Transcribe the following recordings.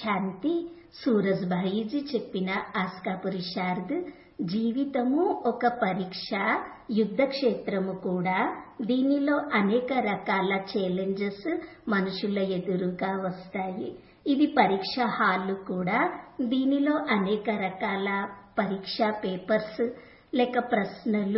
శాంతి సూరజ్భాయిజీ చెప్పిన ఆస్కాపురి శారద్ జీవితము ఒక పరీక్ష యుద్ధ క్షేత్రము కూడా దీనిలో అనేక రకాల ఛాలెంజెస్ మనుషుల ఎదురుగా వస్తాయి ఇది పరీక్ష హాల్ కూడా దీనిలో అనేక రకాల పరీక్ష పేపర్స్ లేక ప్రశ్నలు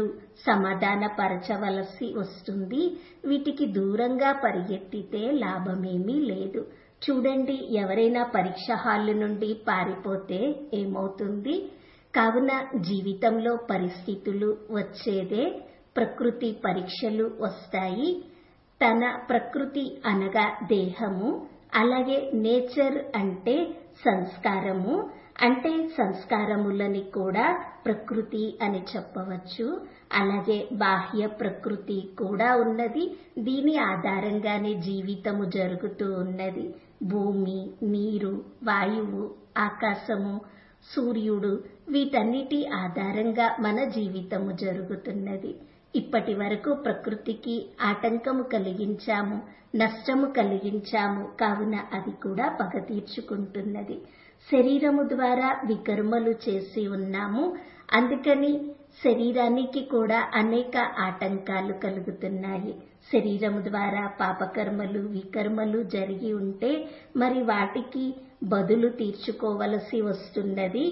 సమాధానపరచవలసి వస్తుంది వీటికి దూరంగా పరిగెత్తితే లాభమేమీ లేదు చూడండి ఎవరైనా పరీక్ష హాల్ నుండి పారిపోతే ఏమవుతుంది కావున జీవితంలో పరిస్థితులు వచ్చేదే ప్రకృతి పరీక్షలు వస్తాయి తన ప్రకృతి అనగా దేహము అలాగే నేచర్ అంటే సంస్కారము అంటే సంస్కారములని కూడా ప్రకృతి అని చెప్పవచ్చు అలాగే బాహ్య ప్రకృతి కూడా ఉన్నది దీని ఆధారంగానే జీవితము జరుగుతూ ఉన్నది భూమి నీరు వాయువు ఆకాశము సూర్యుడు వీటన్నిటి ఆధారంగా మన జీవితము జరుగుతున్నది ఇప్పటి వరకు ప్రకృతికి ఆటంకము కలిగించాము నష్టము కలిగించాము కావున అది కూడా పగ తీర్చుకుంటున్నది శరీరము ద్వారా వికర్మలు చేసి ఉన్నాము అందుకని శరీరానికి కూడా అనేక ఆటంకాలు కలుగుతున్నాయి శరీరము ద్వారా పాపకర్మలు వికర్మలు జరిగి ఉంటే మరి వాటికి బదులు తీర్చుకోవలసి వస్తున్నది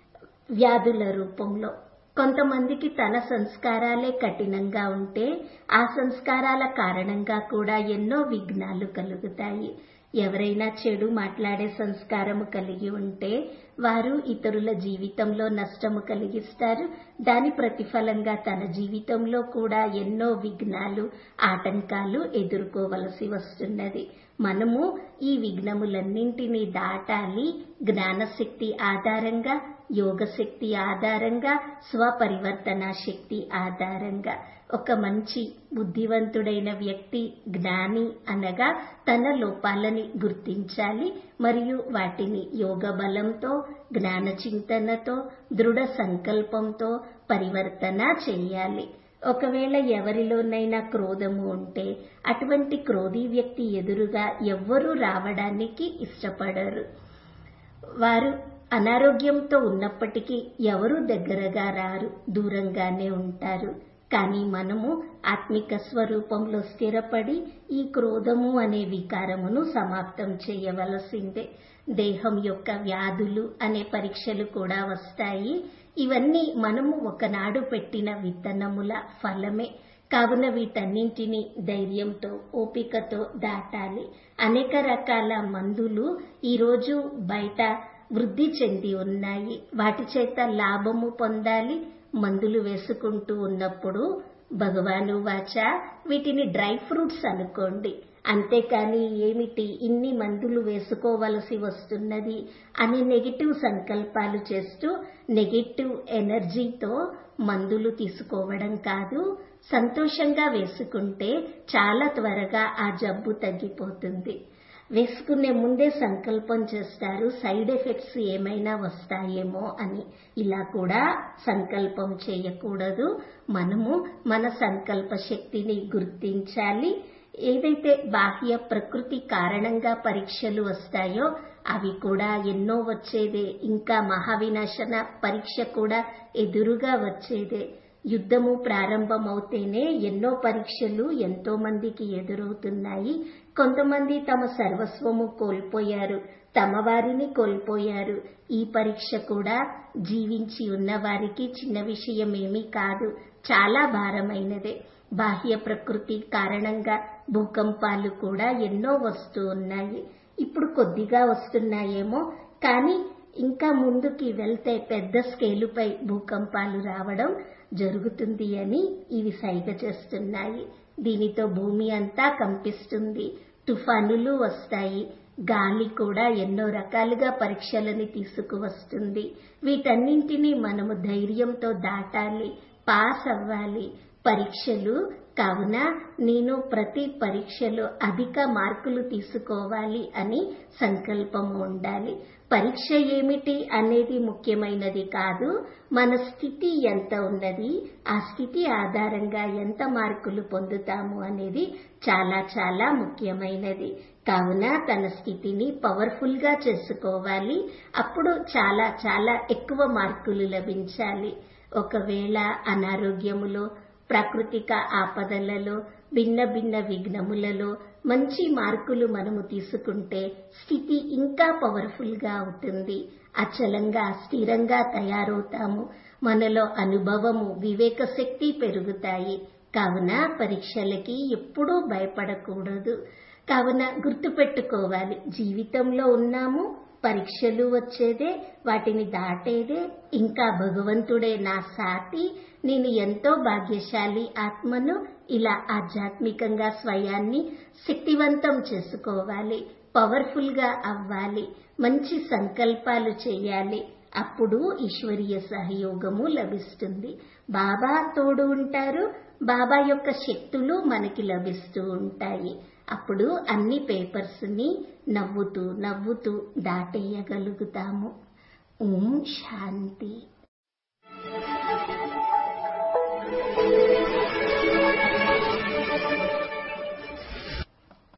వ్యాధుల రూపంలో కొంతమందికి తన సంస్కారాలే కఠినంగా ఉంటే ఆ సంస్కారాల కారణంగా కూడా ఎన్నో విఘ్నాలు కలుగుతాయి ఎవరైనా చెడు మాట్లాడే సంస్కారము కలిగి ఉంటే వారు ఇతరుల జీవితంలో నష్టము కలిగిస్తారు దాని ప్రతిఫలంగా తన జీవితంలో కూడా ఎన్నో విఘ్నాలు ఆటంకాలు ఎదుర్కోవలసి వస్తున్నది మనము ఈ విఘ్నములన్నింటినీ దాటాలి జ్ఞానశక్తి ఆధారంగా యోగ శక్తి ఆధారంగా స్వపరివర్తన శక్తి ఆధారంగా ఒక మంచి బుద్ధివంతుడైన వ్యక్తి జ్ఞాని అనగా తన లోపాలని గుర్తించాలి మరియు వాటిని యోగ బలంతో జ్ఞాన చింతనతో దృఢ సంకల్పంతో పరివర్తన చేయాలి ఒకవేళ ఎవరిలోనైనా క్రోధము ఉంటే అటువంటి క్రోధీ వ్యక్తి ఎదురుగా ఎవ్వరూ రావడానికి ఇష్టపడరు వారు అనారోగ్యంతో ఉన్నప్పటికీ ఎవరు దగ్గరగా రారు దూరంగానే ఉంటారు కానీ మనము ఆత్మిక స్వరూపంలో స్థిరపడి ఈ క్రోధము అనే వికారమును సమాప్తం చేయవలసిందే దేహం యొక్క వ్యాధులు అనే పరీక్షలు కూడా వస్తాయి ఇవన్నీ మనము ఒకనాడు పెట్టిన విత్తనముల ఫలమే కావున వీటన్నింటినీ ధైర్యంతో ఓపికతో దాటాలి అనేక రకాల మందులు ఈరోజు బయట వృద్ధి చెంది ఉన్నాయి వాటి చేత లాభము పొందాలి మందులు వేసుకుంటూ ఉన్నప్పుడు భగవాను వాచ వీటిని డ్రై ఫ్రూట్స్ అనుకోండి అంతేకాని ఏమిటి ఇన్ని మందులు వేసుకోవలసి వస్తున్నది అని నెగిటివ్ సంకల్పాలు చేస్తూ నెగిటివ్ ఎనర్జీతో మందులు తీసుకోవడం కాదు సంతోషంగా వేసుకుంటే చాలా త్వరగా ఆ జబ్బు తగ్గిపోతుంది వేసుకునే ముందే సంకల్పం చేస్తారు సైడ్ ఎఫెక్ట్స్ ఏమైనా వస్తాయేమో అని ఇలా కూడా సంకల్పం చేయకూడదు మనము మన సంకల్ప శక్తిని గుర్తించాలి ఏదైతే బాహ్య ప్రకృతి కారణంగా పరీక్షలు వస్తాయో అవి కూడా ఎన్నో వచ్చేదే ఇంకా మహావినాశన పరీక్ష కూడా ఎదురుగా వచ్చేదే యుద్ధము ప్రారంభమవుతేనే ఎన్నో పరీక్షలు ఎంతో మందికి ఎదురవుతున్నాయి కొంతమంది తమ సర్వస్వము కోల్పోయారు తమ వారిని కోల్పోయారు ఈ పరీక్ష కూడా జీవించి ఉన్న వారికి చిన్న విషయం ఏమీ కాదు చాలా భారమైనదే బాహ్య ప్రకృతి కారణంగా భూకంపాలు కూడా ఎన్నో వస్తూ ఉన్నాయి ఇప్పుడు కొద్దిగా వస్తున్నాయేమో కానీ ఇంకా ముందుకి వెళ్తే పెద్ద స్కేలుపై భూకంపాలు రావడం జరుగుతుంది అని ఇవి సైగ చేస్తున్నాయి దీనితో భూమి అంతా కంపిస్తుంది తుఫానులు వస్తాయి గాలి కూడా ఎన్నో రకాలుగా పరీక్షలని తీసుకువస్తుంది వీటన్నింటినీ మనము ధైర్యంతో దాటాలి పాస్ అవ్వాలి పరీక్షలు కావున నేను ప్రతి పరీక్షలో అధిక మార్కులు తీసుకోవాలి అని సంకల్పము ఉండాలి పరీక్ష ఏమిటి అనేది ముఖ్యమైనది కాదు మన స్థితి ఎంత ఉన్నది ఆ స్థితి ఆధారంగా ఎంత మార్కులు పొందుతాము అనేది చాలా చాలా ముఖ్యమైనది కావున తన స్థితిని పవర్ఫుల్ గా చేసుకోవాలి అప్పుడు చాలా చాలా ఎక్కువ మార్కులు లభించాలి ఒకవేళ అనారోగ్యములో ప్రాకృతిక ఆపదలలో భిన్న భిన్న విఘ్నములలో మంచి మార్కులు మనము తీసుకుంటే స్థితి ఇంకా పవర్ఫుల్ గా అవుతుంది అచలంగా స్థిరంగా తయారవుతాము మనలో అనుభవము వివేక శక్తి పెరుగుతాయి కావున పరీక్షలకి ఎప్పుడూ భయపడకూడదు కావున గుర్తుపెట్టుకోవాలి జీవితంలో ఉన్నాము పరీక్షలు వచ్చేదే వాటిని దాటేదే ఇంకా భగవంతుడే నా సాటి నేను ఎంతో భాగ్యశాలి ఆత్మను ఇలా ఆధ్యాత్మికంగా స్వయాన్ని శక్తివంతం చేసుకోవాలి పవర్ఫుల్ గా అవ్వాలి మంచి సంకల్పాలు చేయాలి అప్పుడు ఈశ్వరీయ సహయోగము లభిస్తుంది బాబా తోడు ఉంటారు బాబా యొక్క శక్తులు మనకి లభిస్తూ ఉంటాయి అప్పుడు అన్ని పేపర్స్ ని నవ్వుతూ నవ్వుతూ దాటేయగలుగుతాము ఓం శాంతి